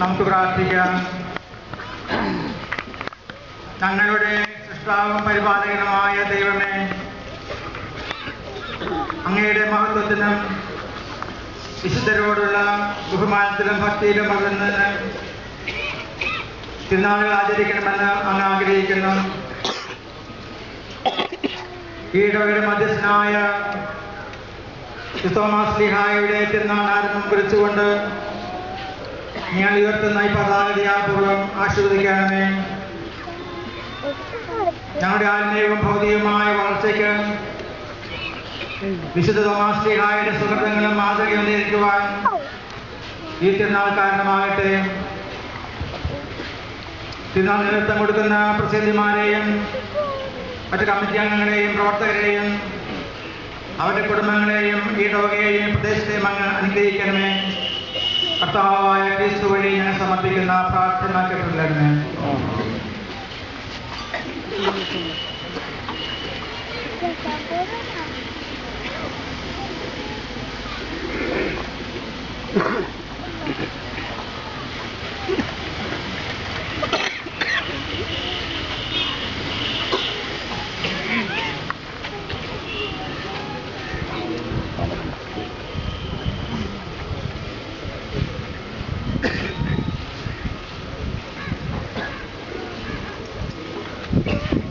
നമുക്ക് പ്രാർത്ഥിക്കാം ഞങ്ങളുടെ സൃഷ്ടാവും പരിപാലകനുമായ ദൈവമേ അങ്ങയുടെ മഹത്വത്തിനും വിശുദ്ധരോടുള്ള ബഹുമാനത്തിലും ഭക്തിയിലും വളർന്ന് തിരുനാളുകൾ ആചരിക്കണമെന്ന് അങ്ങ് ആഗ്രഹിക്കുന്നു ഈടവയുടെ മധ്യസ്ഥനായ ക്രിസ്തോമാസ്ലിഹായുടെ തിരുനാൾ ആരംഭം കുറിച്ചുകൊണ്ട് നിങ്ങൾ ഉയർത്തുന്ന ഈ പതാകതയാപൂർവം ആശീർവദിക്കണമേ ഞങ്ങളുടെ ആത്മീയവും ഭൗതികവുമായ വളർച്ചയ്ക്ക് വിശുദ്ധ തോമാസ്ലിഹായുടെ സുഹൃത്തുക്കളും മാതൃകയും നേരിടുവാൻ ഈ തിരുനാൾ കാരണമാകട്ടെ തിരുനാൾ നേതൃത്വം കൊടുക്കുന്ന പ്രസിദ്ധിമാരെയും മറ്റ് കമ്മിറ്റി അംഗങ്ങളെയും പ്രവർത്തകരെയും അവരുടെ കുടുംബങ്ങളെയും ഈ രോഗയെയും പ്രദേശത്തെയും അങ്ങ് അനുഗ്രഹിക്കണമേ കർത്താവായ ക്രിസ്തു വഴി ഞാൻ സമർപ്പിക്കുന്ന പ്രാർത്ഥന കേട്ടില്ലണമേ Thank